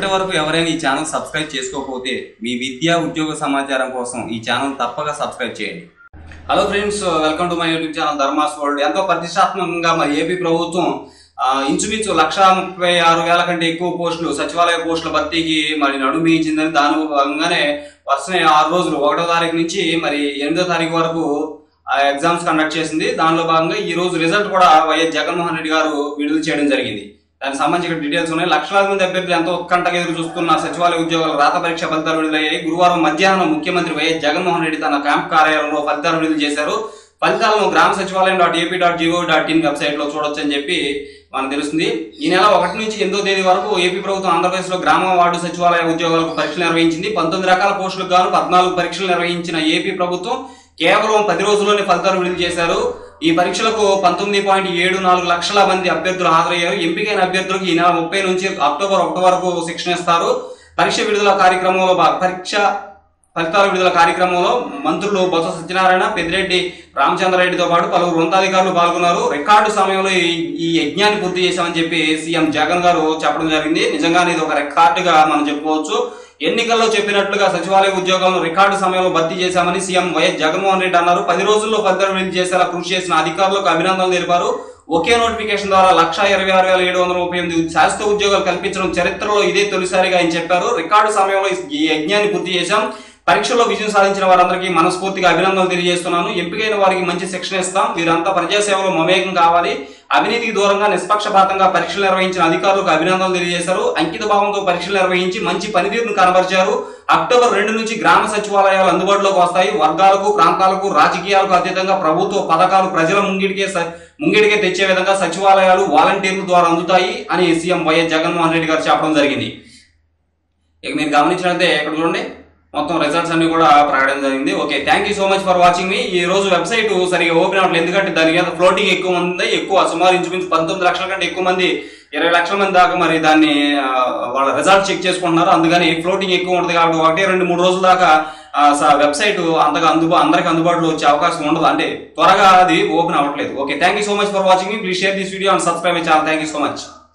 ఇప్పటి వరకు ఎవరైనా ఈ ఛానల్ సబ్స్క్రైబ్ చేసుకోకపోతే మీ విద్యా ఉద్యోగ సమాచారం కోసం ఈ ఛానల్ తప్పక సబ్స్క్రైబ్ చేయండి hello friends welcome to my YouTube channel Dharma's world ఎంతో ప్రతిష్టాత్మకంగా మరి ఏపీ ప్రభుత్వం ఆ, ఇంచుమించు లక్ష ముప్పై ఆరు వేల కంటే ఎక్కువ పోస్టులు సచివాలయ పోస్టుల భర్తీకి మరి నడుమించిందని దాని భాగంగానే వరుసనే ఆరు రోజులు ఒకటో తారీఖు నుంచి మరి ఎనిమిదో తారీఖు వరకు ఆ ఎగ్జామ్స్ కండక్ట్ చేసింది దానిలో భాగంగా ఈ రోజు రిజల్ట్ కూడా వైఎస్ జగన్మోహన్ రెడ్డి గారు విడుదల చేయడం జరిగింది దానికి సంబంధించిన డీటెయిల్స్ ఉన్నాయి లక్షలాది మంది అభ్యర్థులు ఎంతో ఉత్కంఠగా ఎదురు చూస్తున్న సచివాలయ ఉద్యోగాల రాత పరీక్ష ఫలితాలు విడుదలయ్యాయి గురువారం మధ్యాహ్నం ముఖ్యమంత్రి వైఎస్ జగన్మోహన్ రెడ్డి తన క్యాంప్ కార్యాలయంలో ఫలితాలు విడుదల చేశారు ఫలితాలను Grama Sachivalayam dot AP dot GO dot in website లో చూడొచ్చు అని చెప్పి మనకు తెలుస్తుంది ఈ నెల ఒకటి నుంచి ఎనిమిదో తేదీ వరకు ఏపీ ప్రభుత్వం ఆంధ్రప్రదేశ్ లో గ్రామ వార్డు సచివాలయ ఉద్యోగాలకు పరీక్షలు నిర్వహించింది పంతొమ్మిది రకాల పోస్టులకు గాను పద్నాలుగు పరీక్షలు నిర్వహించిన ఏపీ ప్రభుత్వం కేవలం పది రోజుల్లోనే ఫలితాలు విడుదల చేశారు ఈ పరీక్షలకు పంతొమ్మిది పాయింట్ ఏడు నాలుగు లక్షల మంది అభ్యర్థులు హాజరయ్యారు ఎంపికైన అభ్యర్థులకు ఈ నెల ముప్పై నుంచి అక్టోబర్ ఒకటి వరకు శిక్షణ ఇస్తారు పరీక్ష విడుదల కార్యక్రమంలో భా- పరీక్ష ఫలితాల విడుదల కార్యక్రమంలో మంత్రులు బొత్స సత్యనారాయణ పెద్దిరెడ్డి రామచంద్రారెడ్డితో పాటు పలువురు ఉన్నతాధికారులు పాల్గొన్నారు రికార్డు సమయంలో ఈ- ఈ యజ్ఞాన్ని పూర్తి చేశామని చెప్పి సీఎం జగన్ గారు చెప్పడం జరిగింది నిజంగానే ఇది ఒక రికార్డుగా మనం చెప్పుకోవచ్చు ఎన్నికల్లో చెప్పినట్లుగా సచివాలయ ఉద్యోగాలను రికార్డు సమయంలో భర్తీ చేశామని సీఎం వైఎస్ జగన్మోహన్ రెడ్డి అన్నారు పది రోజుల్లో ఫలితాలు విడుదల చేసేలా కృషి చేసిన అధికారులకు అభినందనలు తెలిపారు ఒకే నోటిఫికేషన్ ద్వారా లక్ష ఇరవై ఆరు వేల ఏడు వందల ముప్పై ఎనిమిది శాశ్వత ఉద్యోగాలు కల్పించడం చరిత్రలో ఇదే తొలిసారిగా ఆయన చెప్పారు రికార్డు సమయంలో ఈ యజ్ఞాన్ని పూర్తి చేశాం పరీక్షలో విజయం సాధించిన వారందరికీ మనస్ఫూర్తిగా అభినందనలు తెలియజేస్తున్నాను ఎంపికైన వారికి మంచి శిక్షణ ఇస్తాం వీరంతా ప్రజాసేవలో మమేకం కావాలి అవినీతికి దూరంగా నిష్పక్షపాతంగా పరీక్షలు నిర్వహించిన అధికారులకు అభినందనలు తెలియజేశారు అంకిత భావంతో పరీక్షలు నిర్వహించి మంచి పనితీరును కనబరిచారు అక్టోబర్ రెండు నుంచి గ్రామ సచివాలయాలు అందుబాటులోకి వస్తాయి వర్గాలకు ప్రాంతాలకు రాజకీయాలకు అతీతంగా ప్రభుత్వ పథకాలు ప్రజల ముంగిడికే స- ముంగిడికే తెచ్చే విధంగా సచివాలయాలు వాలంటీర్ల ద్వారా అందుతాయి అని సీఎం వైఎస్ జగన్మోహన్ రెడ్డి గారు చెప్పడం జరిగింది ఇక మీరు గమనించినట్లయితే ఇక్కడ చూడండి మొత్తం రిజల్ట్స్ అన్ని కూడా ప్రకటన జరిగింది okay thank you so much for watching మీ ఈ రోజు వెబ్సైట్ సరిగా ఓపెన్ అవ్వట్లేదు ఎందుకంటే దాని మీద ఫ్లోటింగ్ ఎక్కువ ఉంది ఎక్కువ సుమారు ఇంచుమించు పంతొమ్మిది లక్షల కంటే ఎక్కువ మంది ఇరవై లక్షల మంది దాకా మరి దాన్ని ఆ, వాళ్ళ రిజల్ట్ చెక్ చేసుకుంటున్నారు అందుకని ఫ్లోటింగ్ ఎక్కువ ఉంటుంది కాబట్టి ఒకటి రెండు మూడు రోజుల దాకా వెబ్సైట్ అంతగా అందుబా అందరికి అందుబాటులో వచ్చే అవకాశం ఉండదు అంటే త్వరగా అది ఓపెన్ అవ్వట్లేదు okay thank you so much for watching మీ please share this video and subscribe my channel thank you so much